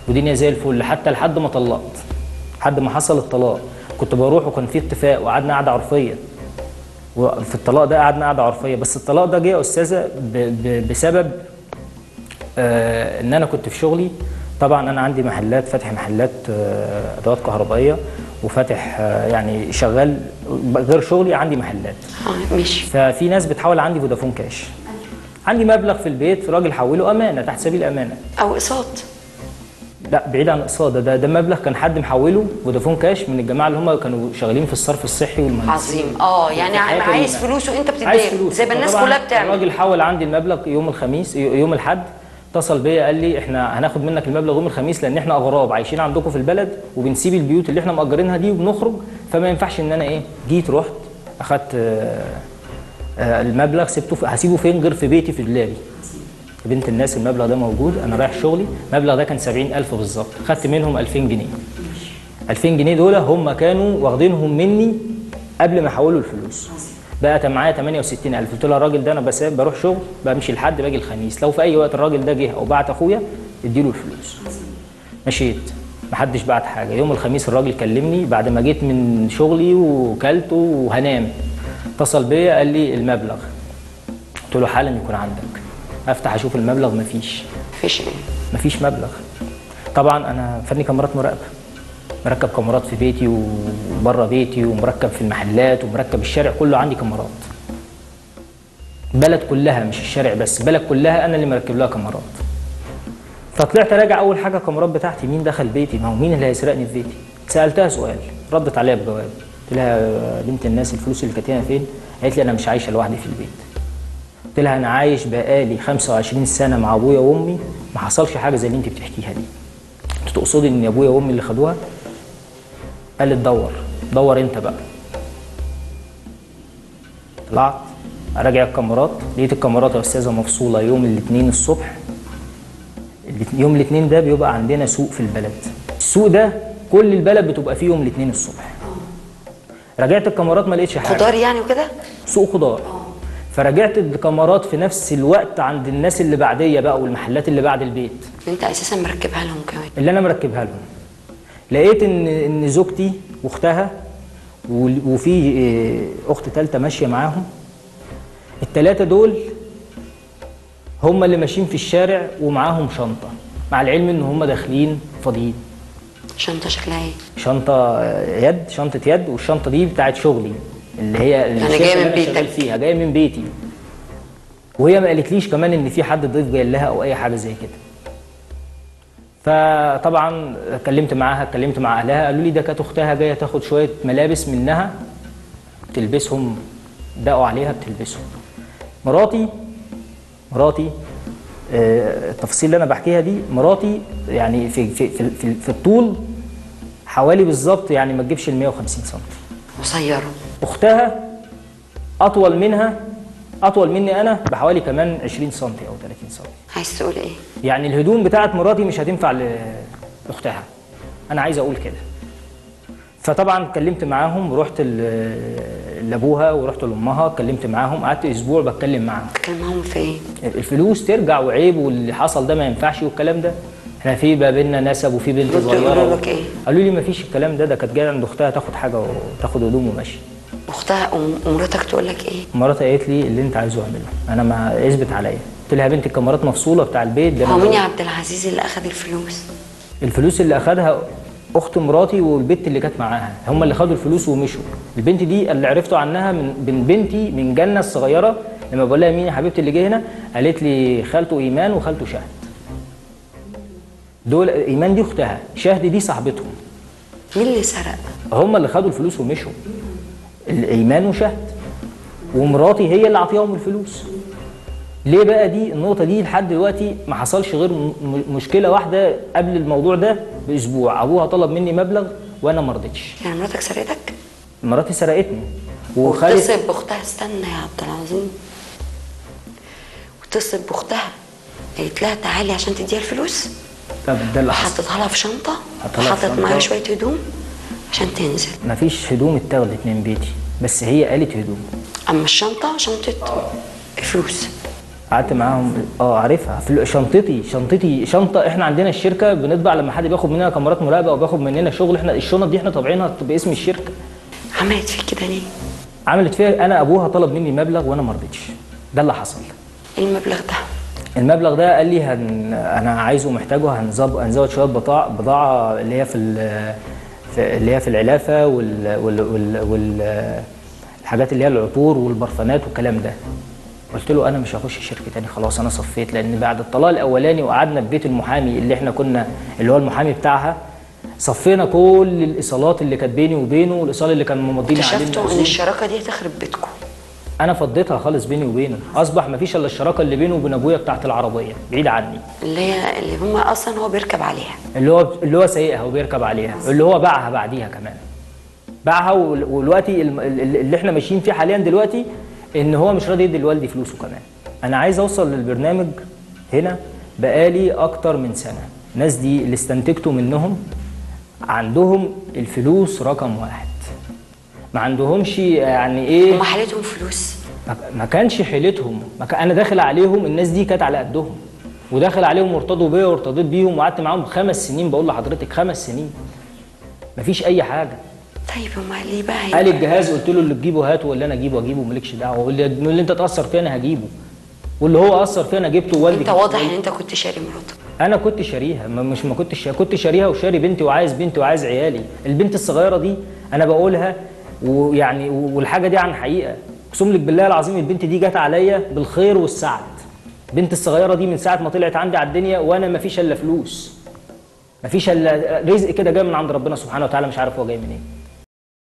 ودنيا زي الفل حتى لحد ما طلقت لحد ما حصل الطلاق كنت بروح وكان في اتفاق وقعدنا قعده عرفيه وفي الطلاق ده قعدنا قعده عرفيه بس الطلاق ده جه يا استاذه ب- ب- بسبب آه ان انا كنت في شغلي طبعا انا عندي محلات فاتح محلات آه ادوات كهربائيه وفاتح آه يعني شغال غير شغلي عندي محلات اه ماشي ففي ناس بتحول عندي فودافون كاش عندي مبلغ في البيت راجل حوله امانه تحت سبيل الامانه او اقساط لا بعيد عن الاقساط ده, ده ده مبلغ كان حد محوله فودافون كاش من الجماعه اللي هم كانوا شغالين في الصرف الصحي والمهندسين عظيم اه يعني الحياة عايز كريمة. فلوس وانت عايز بتديها فلوس زي ما الناس فطبعاً كلها بتعمل الراجل حول عندي المبلغ يوم الخميس يوم الاحد اتصل بيا قال لي احنا هناخد منك المبلغ يوم الخميس لان احنا اغراب عايشين عندكم في البلد وبنسيب البيوت اللي احنا مأجرينها دي وبنخرج فما ينفعش ان انا ايه جيت رحت اخدت آه، آه، المبلغ سبته في هسيبه فين غير في بيتي في دولابي بنت الناس المبلغ ده موجود انا رايح شغلي المبلغ ده كان 70000 بالظبط خدت منهم 2000 جنيه 2000 جنيه دول هم كانوا واخدينهم مني قبل ما احولوا الفلوس بقت معايا 68000 قلت لها الراجل ده انا بس بروح شغل بمشي لحد باجي الخميس لو في اي وقت الراجل ده جه او بعت اخويا اديله الفلوس مشيت محدش بعت حاجه يوم الخميس الراجل كلمني بعد ما جيت من شغلي وكلت وهنام اتصل بيا قال لي المبلغ قلت له حالا يكون عندك افتح اشوف المبلغ مفيش مفيش ايه مفيش مبلغ طبعا انا فني كاميرات مراقبه مركب كاميرات في بيتي وبره بيتي ومركب في المحلات ومركب الشارع كله عندي كاميرات بلد كلها مش الشارع بس بلد كلها انا اللي مركب لها كاميرات فطلعت راجع اول حاجه الكاميرات بتاعتي مين دخل بيتي ما هو مين اللي هيسرقني في بيتي سالتها سؤال ردت عليا بجواب قلت لها يا بنت الناس الفلوس اللي كانت هنا فين قالت لي انا مش عايشه لوحدي في البيت قلت لها انا عايش بقالي 25 سنه مع ابويا وامي ما حصلش حاجه زي اللي انت بتحكيها دي انت تقصدي ان ابويا وامي اللي خدوها قالت دور دور انت بقى طلعت اراجع الكاميرات لقيت الكاميرات يا استاذه مفصوله يوم الاثنين الصبح الات- يوم الاثنين ده بيبقى عندنا سوق في البلد السوق ده كل البلد بتبقى فيه يوم الاثنين الصبح راجعت الكاميرات ما لقيتش حاجه خضار يعني وكده سوق خضار فرجعت الكاميرات في نفس الوقت عند الناس اللي بعديه بقى والمحلات اللي بعد البيت انت اساسا مركبها لهم كمان اللي انا مركبها لهم لقيت ان ان زوجتي واختها وال- وفي آه، اخت ثالثه ماشيه معاهم الثلاثه دول هم اللي ماشيين في الشارع ومعاهم شنطه مع العلم ان هم داخلين فاضيين شنطه شكلها ايه شنطه آه، يد شنطه يد والشنطه دي بتاعت شغلي اللي هي يعني الشركة جاية اللي من أنا شغال بيتك. فيها جايه من بيتي وهي ما قالتليش كمان ان في حد ضيف جاي لها او اي حاجه زي كده فطبعا اتكلمت معاها اتكلمت مع اهلها قالوا لي ده كانت اختها جايه تاخد شويه ملابس منها تلبسهم دقوا عليها بتلبسهم مراتي مراتي آه، التفاصيل اللي انا بحكيها دي مراتي يعني في في في, في, في الطول حوالي بالظبط يعني ما تجيبش ال 150 سم قصيره اختها اطول منها اطول مني انا بحوالي كمان 20 سم او 30 سم عايز تقول ايه يعني الهدوم بتاعت مراتي مش هتنفع لاختها انا عايز اقول كده فطبعا اتكلمت معاهم ورحت ل- لابوها ورحت لامها اتكلمت معاهم قعدت اسبوع بتكلم معاهم تتكلم معاهم في ايه الفلوس ترجع وعيب واللي حصل ده ما ينفعش والكلام ده احنا في بقى بينا نسب وفي بنت ردوا يقولوا صغيره لك إيه؟ قالوا لي ما فيش الكلام ده ده كانت جايه عند اختها تاخد حاجه وتاخد هدوم وماشي اختها وم- ومراتك تقول لك ايه مراتي قالت لي اللي انت عايزه اعمله انا ما اثبت عليا قلت لها يا بنتي الكاميرات مفصوله بتاع البيت ده أنا هو مين يا بقول- عبد العزيز اللي اخذ الفلوس الفلوس اللي اخدها اخت مراتي والبنت اللي كانت معاها هم اللي خدوا الفلوس ومشوا البنت دي اللي عرفته عنها من من بنتي من جنه الصغيره لما بقول لها مين يا حبيبتي اللي جه هنا قالت لي خالته ايمان وخالته شهد دول ايمان دي اختها شهد دي صاحبتهم مين اللي سرق هم اللي خدوا الفلوس ومشوا الايمان وشهد ومراتي هي اللي عطيهم الفلوس ليه بقى دي النقطه دي لحد دلوقتي ما حصلش غير م- م- مشكله واحده قبل الموضوع ده باسبوع ابوها طلب مني مبلغ وانا ما رضيتش يعني مراتك سرقتك مراتي سرقتني وخدت واتصل باختها استنى يا عبد العظيم واتصل باختها قالت لها تعالي عشان تديها الفلوس طب ده اللي حصل حطيتها لها في شنطه حطها لها في وحطت معاها شنطة. شويه هدوم عشان تنزل ما فيش هدوم اتاخدت من بيتي بس هي قالت هدوم اما الشنطه شنطه فلوس قعدت معاهم اه عارفها في شنطتي شنطتي شنطه احنا عندنا الشركه بنطبع لما حد بياخد مننا كاميرات مراقبه او بياخد مننا شغل احنا الشنط دي احنا طابعينها باسم الشركه عملت فيك كده ليه؟ عملت فيها انا ابوها طلب مني مبلغ وانا ما رضيتش ده اللي حصل إيه المبلغ ده المبلغ ده قال لي هن انا عايزه ومحتاجه هنزود هنزود شويه بضاعه بضاعه اللي هي في, ال- في اللي هي في العلافه وال وال وال, وال الحاجات اللي هي العطور والبرفانات والكلام ده قلت له انا مش هخش شركه تاني خلاص انا صفيت لان بعد الطلاق الاولاني وقعدنا في بيت المحامي اللي احنا كنا اللي هو المحامي بتاعها صفينا كل الايصالات اللي كانت بيني وبينه والايصال اللي كان ممضينا عليه اكتشفتوا إن المأذون. الشراكة دي هتخرب بيتكم انا فضيتها خالص بيني وبينه اصبح مفيش الا الشراكه اللي بينه وبين ابويا بتاعت العربيه بعيد عني اللي هي اللي هم أصلا هو بيركب عليها اللي هو اللي هو سايقها وبيركب عليها اللي هو باعها بعديها كمان باعها وال- والوقتي الم- ال- اللي احنا ماشيين فيه حاليا دلوقتي ان هو مش راضي يدي لوالدي فلوسه كمان انا عايز اوصل للبرنامج هنا بقالي اكتر من سنه الناس دي اللي استنتجته منهم عندهم الفلوس رقم واحد ما عندهمش يعني ايه هم حالتهم فلوس ما- ما كانش حيلتهم ما كان انا داخل عليهم الناس دي كانت على قدهم وداخل عليهم وارتضوا بيا وارتضيت بيهم وقعدت معاهم خمس سنين بقول لحضرتك خمس سنين مفيش اي حاجه طيب هم ليه بقى هي- قال الجهاز قلت له اللي تجيبه هاته واللي انا اجيبه اجيبه مالكش دعوه واللي, اللي انت تاثر فيه انا هجيبه واللي هو اثر فيه انا جبته والدي انت واضح ان انت كنت شاري مراتك انا كنت شاريها ما مش ما كنتش شا- كنت شاريها وشاري بنتي وعايز بنتي وعايز عيالي البنت الصغيره دي انا بقولها ويعني والحاجه دي عن حقيقه اقسم لك بالله العظيم البنت دي جت عليا بالخير والسعد البنت الصغيره دي من ساعه ما طلعت عندي على الدنيا وانا ما فيش الا فلوس ما فيش الا رزق كده جاي من عند ربنا سبحانه وتعالى مش عارف هو جاي منين